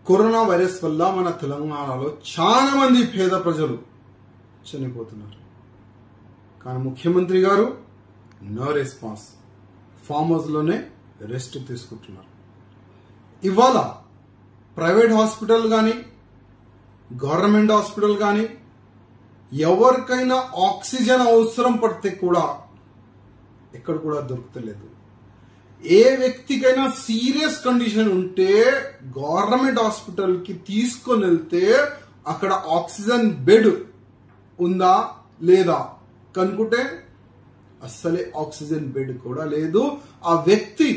corona virus వల్ల మన తెలంగాణలో చాలా మంది పేద ప్రజలు చనిపోతున్నారు కానీ ముఖ్యమంత్రి గారు నో రెస్పాన్స్ ఫామ్ హౌస్లోనే రెస్ట్ తీసుకుంటున్నారు ఇవాళ ప్రైవేట్ హాస్పిటల్ కానీ గవర్నమెంట్ హాస్పిటల్ కానీ ఎవరికైనా ఆక్సిజన్ అవసరం పడితే కూడా ఎక్కడ కూడా దొరుకుతలేదు ఏ వ్యక్తికైనా సీరియస్ కండిషన్ ఉంటే గవర్నమెంట్ హాస్పిటల్ కి తీసుకొని వెళ్తే అక్కడ ఆక్సిజన్ బెడ్ ఉందా లేదా కనుకుంటే అస్సలే ఆక్సిజన్ బెడ్ కూడా లేదు ఆ వ్యక్తి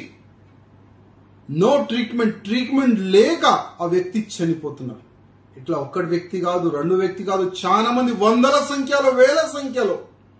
నో ట్రీట్మెంట్ ట్రీట్మెంట్ లేక ఆ వ్యక్తి చనిపోతున్నారు ఇట్లా ఒక్కటి వ్యక్తి కాదు రెండు వ్యక్తి కాదు చాలా మంది వందల సంఖ్యలో వేల సంఖ్యలో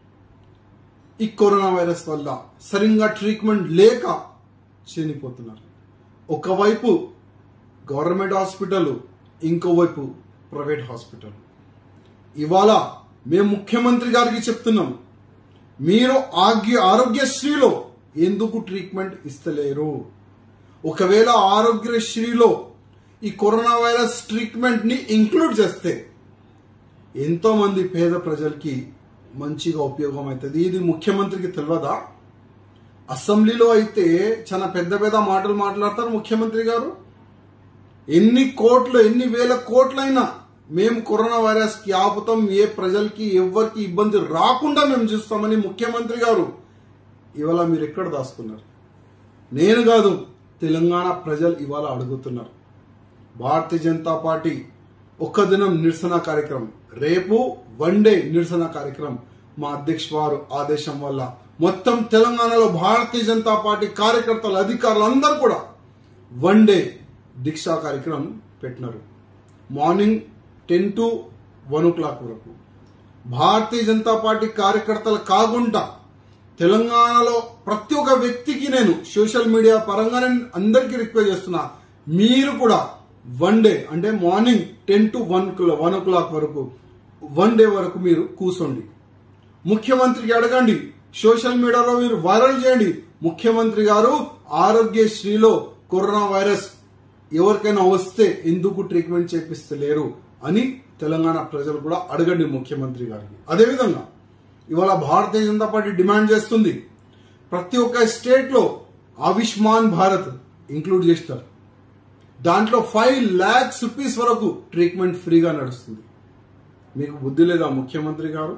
ఈ కరోనా వైరస్ వల్ల సరిగ్గా ట్రీట్మెంట్ లేక చనిపోతున్నారు ఒకవైపు గవర్నమెంట్ హాస్పిటల్ ఇంకోవైపు ప్రైవేట్ హాస్పిటల్ ఇవాళ మేము ముఖ్యమంత్రి గారికి చెప్తున్నాం మీరు ఆగ్య ఆరోగ్యశ్రీలో ఎందుకు ట్రీట్మెంట్ ఇస్తలేరు ఒకవేళ ఆరోగ్యశ్రీలో ఈ కరోనా వైరస్ ట్రీట్మెంట్ ని ఇంక్లూడ్ చేస్తే ఎంతో మంది పేద ప్రజలకి మంచిగా ఉపయోగం అవుతుంది ఇది ముఖ్యమంత్రికి తెలియదా అసెంబ్లీలో అయితే చాలా పెద్ద పెద్ద మాటలు మాట్లాడతారు ముఖ్యమంత్రి గారు ఎన్ని కోట్లు ఎన్ని వేల కోట్లైనా మేము కరోనా వైరస్ కి ఆపుతాం ఏ ప్రజలకి ఎవరికి ఇబ్బంది రాకుండా మేము చూస్తామని ముఖ్యమంత్రి గారు ఇవాళ మీరు ఎక్కడ దాస్తున్నారు నేను కాదు తెలంగాణ ప్రజలు ఇవాళ అడుగుతున్నారు భారతీయ జనతా పార్టీ ఒక్క దినం నిరసన కార్యక్రమం రేపు వన్ డే నిరసన కార్యక్రమం మా అధ్యక్ష వారు ఆదేశం వల్ల మొత్తం తెలంగాణలో భారతీయ జనతా పార్టీ కార్యకర్తలు అధికారులు అందరూ కూడా వన్ డే దీక్షా కార్యక్రమం పెట్టినారు morning ten to one o'clock వరకు భారతీయ జనతా పార్టీ కార్యకర్తలు కాకుండా తెలంగాణలో ప్రతి ఒక్క వ్యక్తికి నేను సోషల్ మీడియా పరంగా నేను అందరికీ రిక్వెస్ట్ చేస్తున్నా మీరు కూడా వన్ డే అంటే morning ten to one one o'clock వరకు వన్ డే వరకు మీరు కూర్చోండి ముఖ్యమంత్రికి అడగండి సోషల్ మీడియాలో మీరు వైరల్ చేయండి ముఖ్యమంత్రి గారు ఆరోగ్యశ్రీలో కరోనా వైరస్ ఎవరికైనా వస్తే ఎందుకు ట్రీట్మెంట్ చేపిస్తలేరు అని తెలంగాణ ప్రజలు కూడా అడగండి ముఖ్యమంత్రి గారికి అదేవిధంగా ఇవాళ భారతీయ జనతా పార్టీ డిమాండ్ చేస్తుంది ప్రతి ఒక్క స్టేట్ లో ఆయుష్మాన్ భారత్ ఇంక్లూడ్ చేస్తారు దాంట్లో ఫైవ్ ల్యాక్స్ రూపీస్ వరకు ట్రీట్మెంట్ ఫ్రీగా నడుస్తుంది మీకు బుద్ధి లేదా ముఖ్యమంత్రి గారు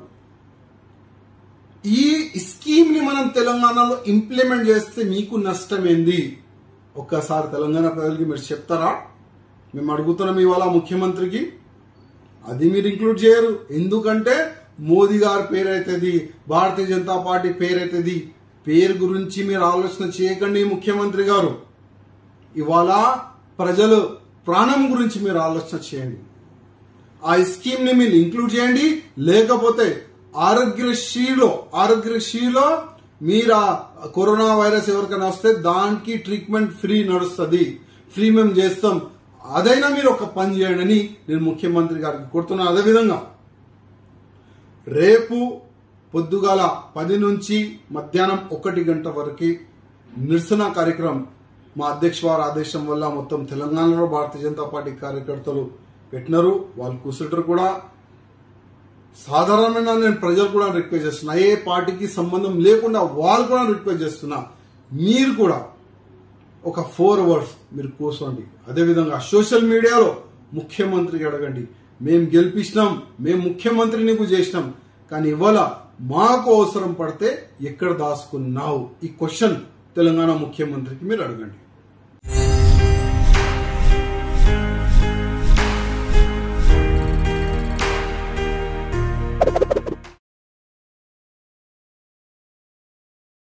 ఈ స్కీమ్ ని మనం తెలంగాణలో ఇంప్లిమెంట్ చేస్తే మీకు నష్టం ఏంది ఒక్కసారి తెలంగాణ ప్రజలకి మీరు చెప్తారా మేము అడుగుతున్నాం ఇవాళ ముఖ్యమంత్రికి అది మీరు ఇంక్లూడ్ చేయరు ఎందుకంటే మోదీ గారి పేరైతుంది భారతీయ జనతా పార్టీ పేరైతుంది పేరు గురించి మీరు ఆలోచన చేయకండి ముఖ్యమంత్రి గారు ఇవాళ ప్రజలు ప్రాణం గురించి మీరు ఆలోచన చేయండి ఆ స్కీమ్ ని మీరు ఇంక్లూడ్ చేయండి లేకపోతే ఆరోగ్యశ్రీలో ఆరోగ్యశ్రీలో మీరు ఆ కరోనా వైరస్ ఎవరికైనా వస్తే దానికి ట్రీట్మెంట్ ఫ్రీ నడుస్తుంది ఫ్రీ మేము చేస్తాం అదైనా మీరు ఒక పని చేయండి అని నేను ముఖ్యమంత్రి గారికి కోరుతున్నాను అదేవిధంగా రేపు పొద్దుగాల పది నుంచి మధ్యాహ్నం ఒకటి గంట వరకు నిరసన కార్యక్రమం మా అధ్యక్ష వారి ఆదేశం వల్ల మొత్తం తెలంగాణలో భారతీయ జనతా పార్టీ కార్యకర్తలు పెట్టినారు వాళ్ళు కూర్చుంటారు కూడా సాధారణంగా నేను ప్రజలు కూడా రిక్వెస్ట్ చేస్తున్నా ఏ పార్టీకి సంబంధం లేకుండా వాళ్ళు కూడా రిక్వెస్ట్ చేస్తున్నా మీరు కూడా ఒక ఫోర్ అవర్స్ మీరు కూర్చోండి అదేవిధంగా సోషల్ మీడియాలో ముఖ్యమంత్రికి అడగండి మేము గెలిపించినాం మేము ముఖ్యమంత్రి నీకు చేసినాం కానీ ఇవాళ మాకు అవసరం పడితే ఎక్కడ దాచుకున్నావు ఈ క్వశ్చన్ తెలంగాణ ముఖ్యమంత్రికి మీరు అడగండి